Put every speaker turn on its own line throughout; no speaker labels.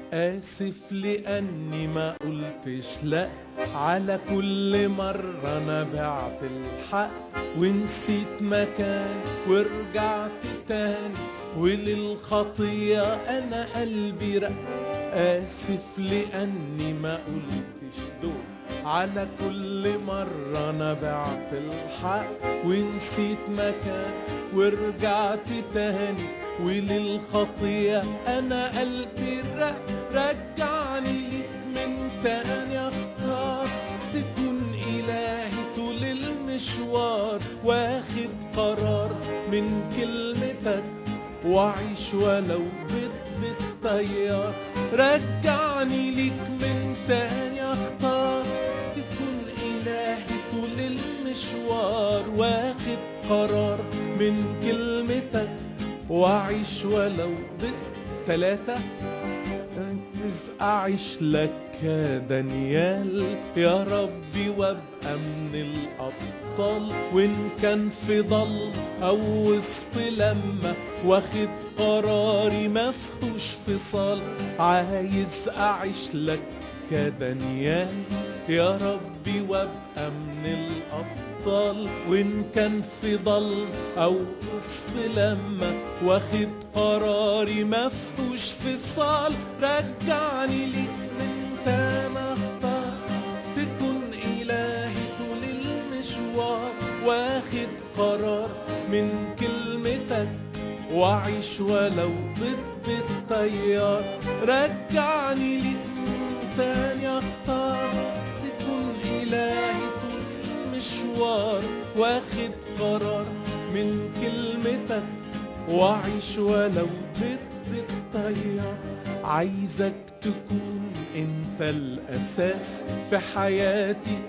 آسف لأني ما قلتش لأ على كل مرة أنا بعت الحق ونسيت مكان ورجعت تاني وللخطية أنا قلبي رق آسف لأني ما قلتش دول على كل مرة أنا بعت الحق ونسيت مكان ورجعت تاني وللخطية أنا قلبي رق رجعني ليك من تاني أختار تكون إلهي طول المشوار واخد قرار من كلمتك وأعيش ولو ضد التيار رجعني ليك من تاني أختار تكون إلهي طول المشوار واخد قرار من كلمتك وأعيش ولو ضد تلاتة ركز أعيش لك يا دانيال يا ربي وابقى من الأبطال وإن كان في ضل أو وسط لما واخد قراري مفهوش فصال عايز أعيش لك يا دانيال يا ربي وابقى من الأبطال وإن كان في ضل أو وسط لما واخد قراري مفهوش فصال رجعني ليك من تاني اختار تكون إلهي طول المشوار واخد قرار من كلمتك وأعيش ولو ضد التيار رجعني ليك من تاني اختار تكون إلهي طول المشوار واخد قرار من كلمتك وأعيش ولو ضد التيار عايزك تكون انت الأساس في حياتي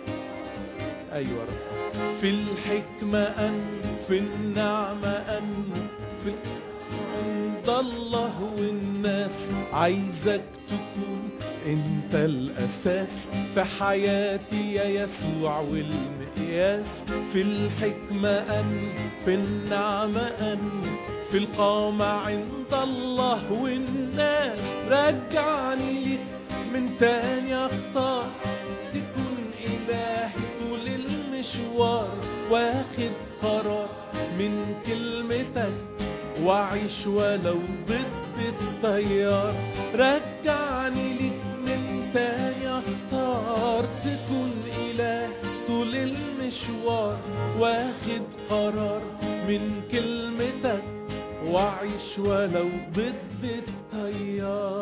أيوة رب في الحكمة أن في النعمة أن في عند الله والناس عايزك تكون انت الأساس في حياتي يا يسوع والمقياس في الحكمة أن في النعمة أن في القامة عند الله والناس رجعني ليك من تاني اختار تكون إلهي طول المشوار واخد قرار من كلمتك وأعيش ولو ضد التيار رجعني ليك من تاني اختار تكون إله طول المشوار واخد قرار من كلمتك وأعيش ولو ضد التيار